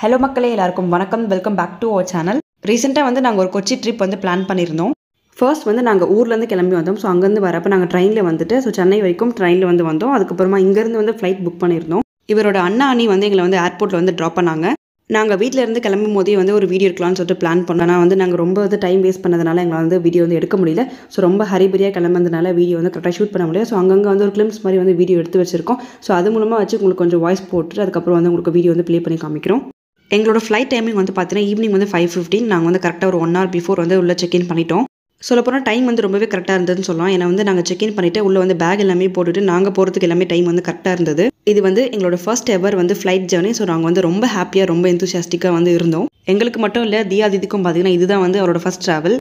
Hello மக்களே எல்லாருக்கும் வணக்கம் welcome back to our channel ரீசெண்டாக வந்து நாங்கள் ஒரு கொச்சி ட்ரிப் வந்து பிளான் பண்ணியிருந்தோம் ஃபர்ஸ்ட் வந்து நாங்கள் ஊர்லேருந்து கிளம்பி வந்தோம் ஸோ அங்கேருந்து வரப்போ நாங்கள் ட்ரெயினில் வந்துட்டு ஸோ சென்னை வரைக்கும் ட்ரெயினில் வந்து வந்தோம் அதுக்கப்புறமா இங்கேருந்து வந்து ஃப்ளைட் புக் பண்ணியிருந்தோம் இவரோட அண்ணா அண்ணி வந்து எங்களை வந்து ஏர்போர்ட்டில் வந்து ட்ராப் பண்ணாங்க நாங்கள் வீட்டில் இருந்து கிளம்பும் போதே வந்து ஒரு வீடியோ எடுக்கலாம்னு சொல்லிட்டு பிளான் பண்ணோம் ஆனால் வந்து நாங்கள் ரொம்ப வந்து டைம் வேஸ்ட் பண்ணதுனால எங்களை வந்து வீடியோ வந்து எடுக்க முடியல ஸோ ரொம்ப ஹரிபரியாக கிளம்புனதுனால வீடியோ வந்து கரெக்டாக ஷூட் பண்ண முடியல ஸோ அங்கங்கே வந்து ஒரு கிளிம்ஸ் மாதிரி வந்து வீடியோ எடுத்து வச்சிருக்கோம் ஸோ அது மூலமாக வச்சு உங்களுக்கு கொஞ்சம் வாய்ஸ் போட்டுட்டு அதுக்கப்புறம் வந்து உங்களுக்கு வீடியோ வந்து ப்ளே பண்ணி காமிக்கிறோம் எங்களோட ஃப்ளைட் டைமிங் வந்து பார்த்தீங்கன்னா ஈவினிங் வந்து ஃபைவ் ஃபிஃப்டின் நாங்கள் வந்து கரெக்டாக ஒரு ஒன் ஹவர் பிஃபோர் வந்து உள்ள செக்இன் பண்ணிட்டோம் சொல்லப்போனால் டைம் வந்து ரொம்பவே கரெக்டாக இருந்ததுன்னு சொல்லலாம் ஏன்னா வந்து நாங்கள் செக்இன் பண்ணிவிட்டு உள்ளே வந்து பேக் எல்லாமே போட்டுட்டு நாங்கள் போகிறதுக்கு எல்லாமே டைம் வந்து கரெக்டாக இருந்தது இது வந்து எங்களோட ஃபர்ஸ்ட் எவர் வந்து ஃப்ளைட் ஜேர்னி ஸோ நாங்கள் வந்து ரொம்ப ஹாப்பியாக ரொம்ப எந்தூசியாஸ்டிக்காக வந்து இருந்தோம் எங்களுக்கு மட்டும் இல்லை தியா திதிக்கும் பார்த்தீங்கன்னா இதுதான் வந்து அவரோட first travel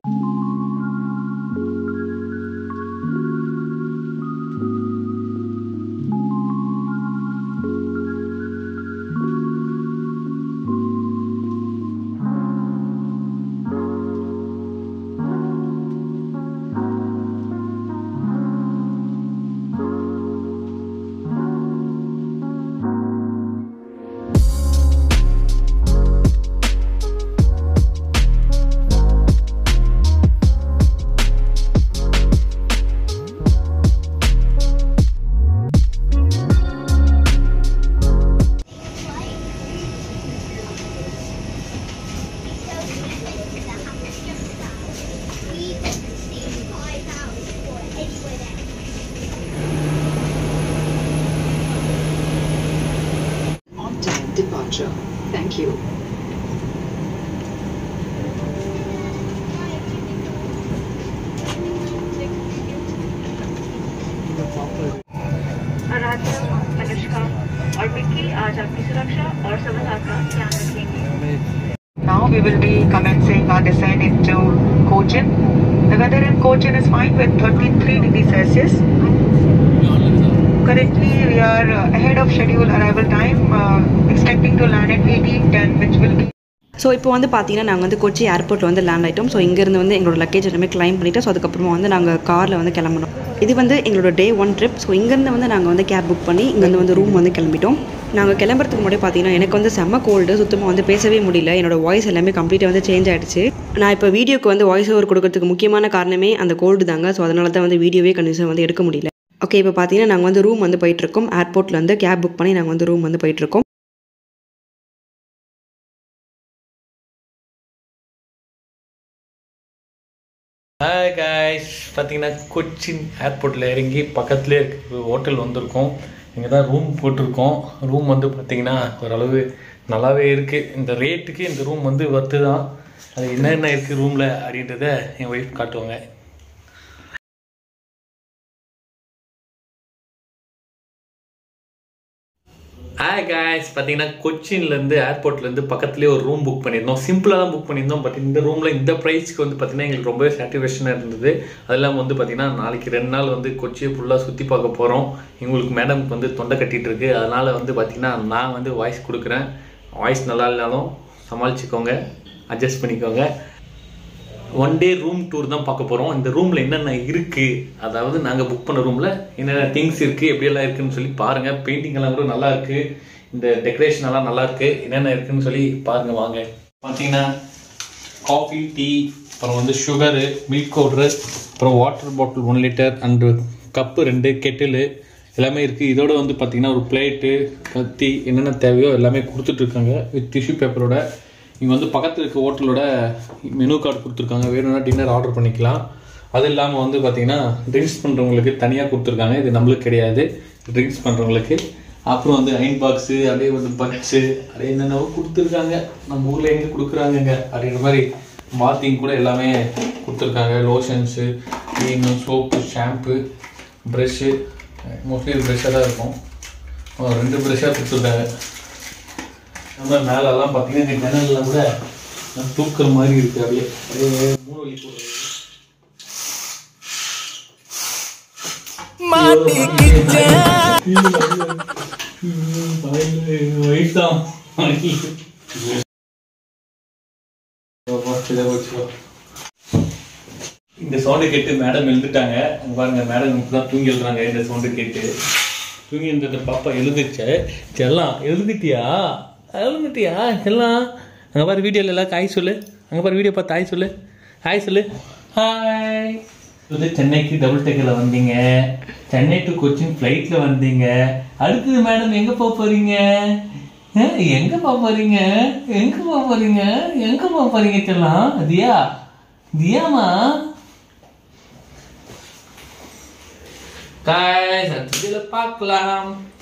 On time departure. Thank you. Aaradhya Anushka और मिक्की आज आपकी सुरक्षा और समाधान का ध्यान रखेंगे Now we will be commencing our descent into Cochin. The weather in Cochin is fine with 33 degrees Celsius. Currently, we are uh, ahead of schedule arrival time, uh, expecting to land at 1810, which will be so இப்போ வந்து பார்த்தீங்கன்னா நாங்கள் வந்து கொச்சி ஏர்போர்ட்டில் வந்து land ஆகிட்டோம் so இங்கேருந்து வந்து எங்களோட லக்கேஜ் எல்லாமே கிளைம் பண்ணிவிட்டு ஸோ அதுக்கப்புறமா வந்து நாங்கள் காரில் வந்து கிளம்பணும் இது வந்து எங்களோட டே ஒன் ட்ரிப் ஸோ இங்கேருந்து வந்து நாங்கள் வந்து கேப் புக் பண்ணி இங்கேருந்து வந்து ரூம் வந்து கிளம்பிட்டோம் நாங்கள் கிளம்புறதுக்கு முன்னாடி பார்த்தீங்கன்னா எனக்கு வந்து செம்ம கோல்டு சுத்தமாக வந்து பேசவே முடியல என்னோட வாய்ஸ் எல்லாமே கம்ப்ளீட்டாக வந்து சேஞ்ச் ஆகிடுச்சு நான் இப்போ வீடியோக்கு வந்து வாய்ஸ் ஓவர் கொடுக்கறதுக்கு முக்கியமான காரணமே அந்த கோல்டு தாங்க ஸோ அதனால தான் வந்து வீடியோவே கண்டிப்பாக வந்து எடுக்க முடியல ஓகே இப்போ பார்த்தீங்கன்னா நாங்கள் வந்து ரூம் வந்து போயிட்டுருக்கோம் ஏர்போர்ட்டில் வந்து கேப் புக் பண்ணி நாங்கள் வந்து ரூம் வந்து போயிட்டுருக்கோம் ஹாய் காய்ஸ் பார்த்தீங்கன்னா கொச்சின் ஏர்போர்ட்டில் இறங்கி பக்கத்துலேயே இருக்கு ஹோட்டல் வந்திருக்கோம் இங்கே தான் ரூம் போட்டிருக்கோம் ரூம் வந்து பார்த்தீங்கன்னா ஓரளவு நல்லாவே இருக்குது இந்த ரேட்டுக்கு இந்த ரூம் வந்து ஒர்த்து தான் அது என்னென்ன இருக்குது ரூமில் அப்படின்றத என் ஒய்ஃப் காட்டுவாங்க ஹாய் காய்ஸ் பார்த்தீங்கன்னா கொச்சின்லேருந்து ஏர்போர்ட்லேருந்து பக்கத்துலேயே ஒரு ரூம் புக் பண்ணியிருந்தோம் சிம்பிளாக தான் புக் பண்ணியிருந்தோம் பட் இந்த ரூமில் இந்த ப்ரைஸ்க்கு வந்து பார்த்தீங்கன்னா எங்களுக்கு ரொம்பவே சாட்டிஸ்ஃபேக்ஷனாக இருந்தது அது இல்லாமல் வந்து பார்த்தீங்கன்னா நாளைக்கு ரெண்டு நாள் வந்து கொச்சியை ஃபுல்லாக சுற்றி பார்க்க போகிறோம் எங்களுக்கு மேடம்க்கு வந்து தொண்டை கட்டிகிட்டு இருக்கு அதனால் வந்து பார்த்தீங்கன்னா நான் வந்து வாய்ஸ் கொடுக்குறேன் வாய்ஸ் நல்லா இல்லைனாலும் சமாளிச்சுக்கோங்க அட்ஜஸ்ட் பண்ணிக்கோங்க ஒன் டே ரூம் டூர் தான் பார்க்க போகிறோம் இந்த ரூமில் என்னென்ன இருக்குது அதாவது நாங்கள் புக் பண்ண ரூமில் என்னென்ன திங்ஸ் இருக்குது எப்படியெல்லாம் இருக்குன்னு சொல்லி பாருங்கள் பெயிண்டிங் எல்லாம் கூட நல்லா இருக்குது இந்த டெக்கரேஷன் எல்லாம் நல்லா இருக்குது என்னென்ன இருக்குன்னு சொல்லி பாருங்கள் வாங்க பார்த்தீங்கன்னா காஃபி டீ அப்புறம் வந்து சுகரு மில்க் பவுட்ரு அப்புறம் water bottle one litre and cup ரெண்டு கெட்டிலு எல்லாமே இருக்குது இதோட வந்து பார்த்தீங்கன்னா ஒரு பிளேட்டு கத்தி என்னென்ன தேவையோ எல்லாமே கொடுத்துட்ருக்காங்க வித் டிஷ்யூ பேப்பரோட இங்கே வந்து பக்கத்தில் இருக்க ஹோட்டலோட மெனு கார்டு கொடுத்துருக்காங்க வேணும்னா டின்னர் ஆர்டர் பண்ணிக்கலாம் அது இல்லாமல் வந்து பார்த்தீங்கன்னா ட்ரிங்க்ஸ் பண்ணுறவங்களுக்கு தனியாக கொடுத்துருக்காங்க இது நம்மளுக்கு கிடையாது ட்ரிங்க்ஸ் பண்ணுறவங்களுக்கு அப்புறம் வந்து அயன் பாக்ஸு அப்படியே வந்து பக்ஸு அப்படியே என்னென்னவோ கொடுத்துருக்காங்க நம்ம ஊரில் எங்கே கொடுக்குறாங்கங்க அப்படின்ற மாதிரி பாத்திங் கூட எல்லாமே கொடுத்துருக்காங்க lotions cream soap shampoo brush mostly இது ப்ரெஷ்ஷாக தான் இருக்கும் அஹ் ரெண்டு ப்ரெஷ்ஷாக கொடுத்துருக்காங்க நம்ம மேலெல்லாம் பார்த்தீங்கன்னா இந்த ஜன்னல்லாம் கூட தூக்குற மாதிரி இருக்கு அப்படியே அப்படியே மூணு வழி போடுறது வயிற்றாம் இந்த சவுண்டு கேட்டு மேடம் எழுந்துட்டாங்க அங்க பாருங்க மேடம் இப்பதான் தூங்கி எழுதுறாங்க இந்த சவுண்டு கேட்டு தூங்கி இருந்த பாப்பா எழுந்துச்சு செல்லாம் எழுந்துட்டியா அழுந்துட்டியா எல்லாம் அங்கே பாரு வீடியோவில் எல்லாம் ஹாய் சொல்லு அங்கே பாரு வீடியோ பார்த்து ஹாய் சொல்லு ஹாய் சொல்லு ஹாய் வந்து சென்னைக்கு டபுள் டெக்கில் வந்தீங்க சென்னை டு கொச்சின் ஃப்ளைட்டில் வந்தீங்க அடுத்தது மேடம் எங்கே போக போகிறீங்க எங்கே போக போகிறீங்க எங்கே போக போகிறீங்க எங்கே போக போகிறீங்க செல்லாம் தியா தியாமா காய்ஸ் அடுத்ததுல பார்க்கலாம்